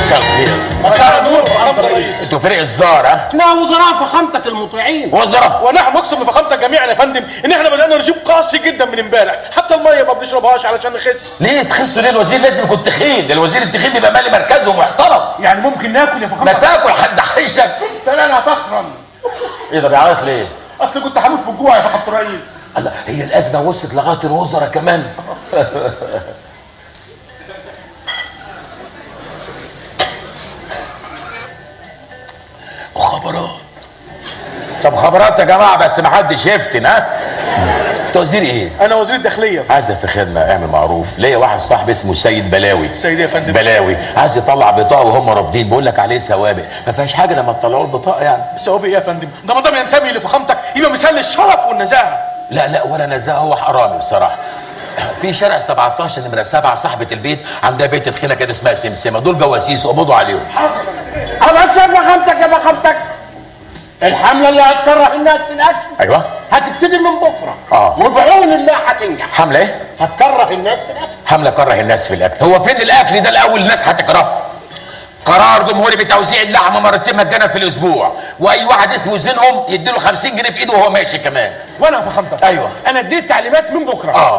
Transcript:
مساء الخير مساء النور فخامة الرئيس انتوا فريق الزار ها احنا وزراء فخامتك المطيعين وزراء ونحن نقسم بفخامتك جميعا يا فندم ان احنا بدانا رجيم قاسي جدا من امبارح حتى الميه ما بنشربهاش علشان نخس ليه تخسوا ليه الوزير لازم يكون تخين الوزير التخين بيبقى مالي مركزه ومحترم يعني ممكن ناكل يا ما فخامة تاكل حد عايشك انا فخرا ايه ده بيعيط ليه اصل كنت هموت من الجوع يا فخامة الرئيس الله هي الازمه وصلت لغايه الوزراء كمان مخابرات طب خبرات يا جماعه بس ما حدش يفتن ها انت وزير ايه انا وزير الداخليه عايز في خدمه اعمل معروف ليا واحد صاحبي اسمه سيد بلاوي سيد يا فندم. بلاوي عايز يطلع بطاقه وهم رافضين بقول لك عليه سوابق ما فيهاش حاجه لما تطلعوا البطاقه يعني الثواب ايه يا فندم ده ما دام ينتمي لفخامتك يبقى مثال للشرف والنزاهه لا لا ولا نزاهه هو حرامي بصراحه في شارع 17 نمره 7 صاحبه البيت عندها بيت تخينه كده اسمها سمسمه دول جواسيس قبضوا عليهم انا اكسب فخامتك يا فخامتك الحمله اللي هتكره الناس في الاكل ايوه هتبتدي من بكره آه. وبعون الله هتنجح حمله ايه هتكره الناس في الاكل حمله كره الناس في الاكل هو فين الاكل ده الاول الناس هتكرهه قرار جمهوري بتوزيع اللحمه مرتين مجانا في الاسبوع واي واحد اسمه زينهم يديله 50 جنيه في ايده وهو ماشي كمان وانا يا فخامتك أيوة. انا اديت تعليمات من بكره اه